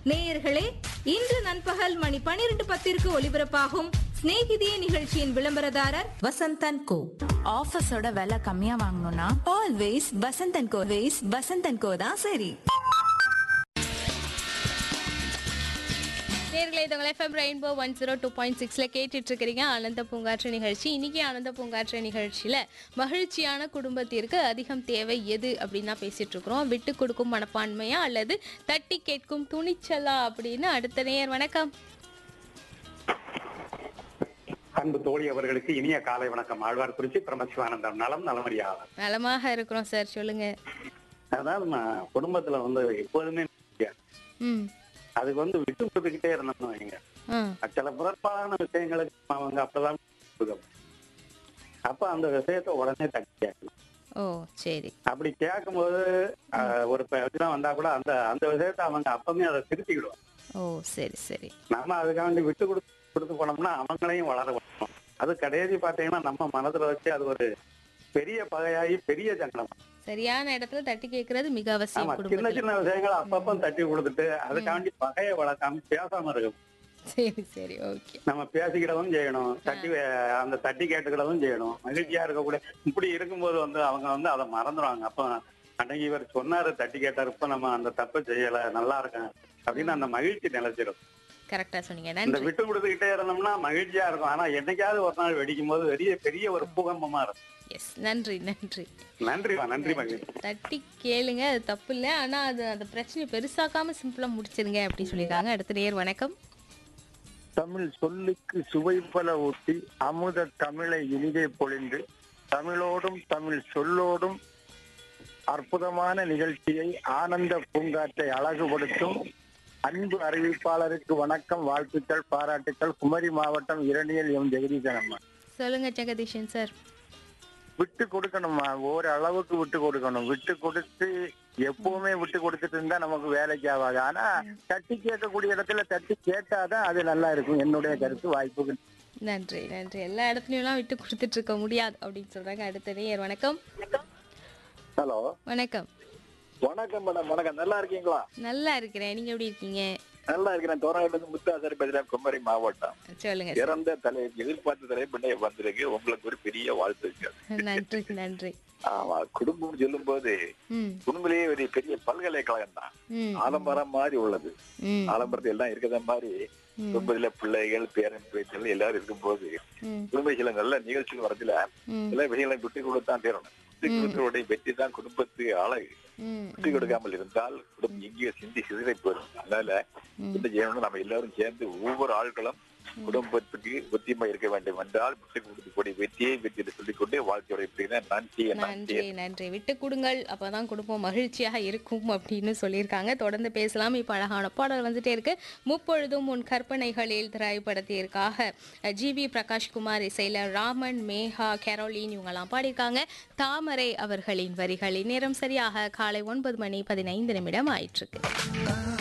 நேயர்களே இன்று நண்பகல் மணி பனிரெண்டு பத்திற்கு ஒலிபரப்பாகும் சிநேகிதியே நிகழ்ச்சியின் விளம்பரதாரர் வசந்தன் கோ ஆஃபீஸோட விலை கம்மியா வாங்கணும்னா always Vasanthan co ways Vasanthan co தான் சரி நேர்களை இதங்களை FM rainbow one zero two point சிக்ஸில் கேட்டுட்டு இருக்கிறீங்க ஆனந்த பூங்காற்று நிகழ்ச்சி இன்னைக்கு ஆனந்த பூங்காற்று நிகழ்ச்சியில் மகிழ்ச்சியான குடும்பத்திற்கு அதிகம் தேவை எது அப்படின்னு தான் பேசிட்டு இருக்கிறோம் விட்டு கொடுக்கும் மனப்பான்மையா அல்லது தட்டி கேட்கும் துணிச்சலா அப்படின்னு அடுத்த நேயர் வணக்கம் அன்பு தோழி அவர்களுக்கு இனிய காலை வணக்கம் ஆழ்வார் குறிச்சி பிரமசிவானந்தம் நலம் நலமறியாளர் நலமாக இருக்கிறோம் சார் சொல்லுங்க அதாவது நான் குடும்பத்துல வந்து எப்போதுமே ம் அதுக்கு வந்து விட்டு கொடுத்துக்கிட்டே இருந்தோம்னு வைங்க ஆ சில புறப்பாடான விஷயங்களுக்கு அவங்க அப்பதான் கொடுக்கணும். அப்ப அந்த விஷயத்த உடனே தட்டி கேட்கணும் ஓ சரி அப்படி கேட்கும்போது ஆஹ், ஒரு பிரச்சனை வந்தா கூட அந்த அந்த விஷயத்த அவங்க அப்பவுமே அதை திருத்திக்கிடுவாங்க ஓ சரி சரி நம்ம அதுக்காண்டி விட்டு கொடுத்து கொடுத்து போனோம்னா அவங்களையும் வளர வைக்கணும் அது கடைசி பாத்தீங்கன்னா நம்ம மனதுல வச்சு அது ஒரு பெரிய பகையாகி பெரிய சங்கடம் சரியான இடத்துல தட்டி கேட்கறது மிக அவசியம் ஆமா சின்ன குடும்பத்தில் சின்ன விஷயங்களை அப்பப்ப தட்டி கொடுத்துட்டு அதுக்காண்டி பகையை வளர்க்காம பேசாம இருக்கும் சரி சரி ஓகே நம்ம பேசிக்கிடவும் செய்யணும் தட்டி வே- அந்த தட்டி கேட்டுக்கிடவும் செய்யணும் மகிழ்ச்சியா இருக்கக்கூடிய இப்படி இருக்கும்போது வந்து அவங்க வந்து அதை மறந்துடுவாங்க அப்ப அன்னைக்கு இவர் சொன்னாரு தட்டி கேட்டாரு இப்ப நம்ம அந்த தப்பை செய்யல நல்லா இருக்கேன் அப்படின்னு அந்த மகிழ்ச்சி நிலைச்சிடும் கரெக்டா சொன்னீங்க இந்த நன்றி விட்டு கொடுத்துக்கிட்டே இருந்தோம்னா மகிழ்ச்சியா இருக்கும் ஆனா என்னைக்காவது ஒரு நாள் வெடிக்கும் போது பெரிய பெரிய ஒரு பூகம்பமா இருக்கும் எஸ் நன்றி நன்றி நன்றிமா நன்றி மகிழ்ச்சி தட்டி கேளுங்க அது தப்பு இல்லை ஆனா அது அந்த பிரச்சனையை பெருசாக்காம சிம்பிளா முடிச்சிருங்க அப்படின்னு சொல்லியிருக்காங்க அடுத்த நேர் வணக்கம் தமிழ் சொல்லுக்கு சுவை பல ஊட்டி அமுத தமிழை இனிதே பொழிந்து தமிழோடும் தமிழ் சொல்லோடும் அற்புதமான நிகழ்ச்சியை ஆனந்த பூங்காற்றை அழகுபடுத்தும் அன்பு அறிவிப்பாளருக்கு வணக்கம் வாழ்த்துக்கள் பாராட்டுக்கள் குமரி மாவட்டம் இரணியல் எம் ஜெகதீசன் அம்மா சொல்லுங்க ஜெகதீஷன் சார் விட்டு கொடுக்கணும்மா ஒரு அளவுக்கு விட்டு கொடுக்கணும் விட்டு கொடுத்து எப்பவுமே விட்டு கொடுத்துட்டு இருந்தா நமக்கு வேலைக்கு ஆகாது ஆனா தட்டி கேட்கக்கூடிய இடத்துல தட்டி கேட்டாதான் அது நல்லா இருக்கும் என்னுடைய கருத்து வாய்ப்புகள் நன்றி நன்றி எல்லா இடத்துலயும் விட்டு கொடுத்துட்டு இருக்க முடியாது அப்படின்னு சொல்றாங்க அடுத்த நேர் வணக்கம் ஹலோ வணக்கம் வணக்கம் மேடம் வணக்கம் நல்லா இருக்கீங்களா நல்லா இருக்கிறேன் நீங்க எப்படி இருக்கீங்க நல்லா இருக்கிறேன் தோராயிலிருந்து முத்தாசர் பேசுறேன் குமரி மாவட்டம் சொல்லுங்க சார். இறந்த தலை எதிர்பார்த்த தலைப்பிண்ணைய வந்திருக்கு உங்களுக்கு ஒரு பெரிய வாழ்த்துக்கள் நன்றி நன்றி ஆமா குடும்பம் சொல்லும் போது ம் குடும்பத்திலேயே ஒரு பெரிய பல்கலைக்கழகம் தான் ம் ஆலமரம் மாதிரி உள்ளது ம் ஆலமரத்தில் எல்லாம் இருக்கிற மாதிரி குடும்பத்துல பிள்ளைகள் பேரன் பேச்சல் எல்லாரும் இருக்கும்போது ம் குடும்ப சில நல்ல நிகழ்ச்சிகள் வரதுல ம் சில விஷயங்களை விட்டு கொடுத்தான் தீரணும் விட்டு கொடுத்தவருடைய வெற்றி தான் குடும்பத்துக்கு அழகு ம் விட்டு கொடுக்காமல் இருந்தால் குடும்பம் எங்கேயோ சிந்தி சிதறை போயிடும் அதனால இந்த ஜீவனம் நம்ம எல்லாரும் சேர்ந்து ஒவ்வொரு ஆட்களும் குடும்பத்துக்கு ஒத்தியமா இருக்க வேண்டும் என்றால் விட்டு கொடுத்து கூடிய வெற்றியை வெற்றி சொல்லிக்கொண்டு வாழ்க்கையோட இப்படிதான் நன்றி நன்றி நன்றி நன்றி விட்டு கொடுங்கள் அப்பதான் குடும்பம் மகிழ்ச்சியாக இருக்கும் அப்படின்னு சொல்லியிருக்காங்க தொடர்ந்து பேசலாம் இப்போ அழகான பாடல் வந்துட்டே இருக்கு முப்பொழுதும் உன் கற்பனைகளில் திரைப்படத்திற்காக ஜி வி பிரகாஷ்குமார் இசையில ராமன் மேகா கெரோலின் இவங்கெல்லாம் பாடியிருக்காங்க தாமரை அவர்களின் வரிகளின் நேரம் சரியாக காலை ஒன்பது மணி பதினைந்து நிமிடம் ஆயிட்டிருக்கு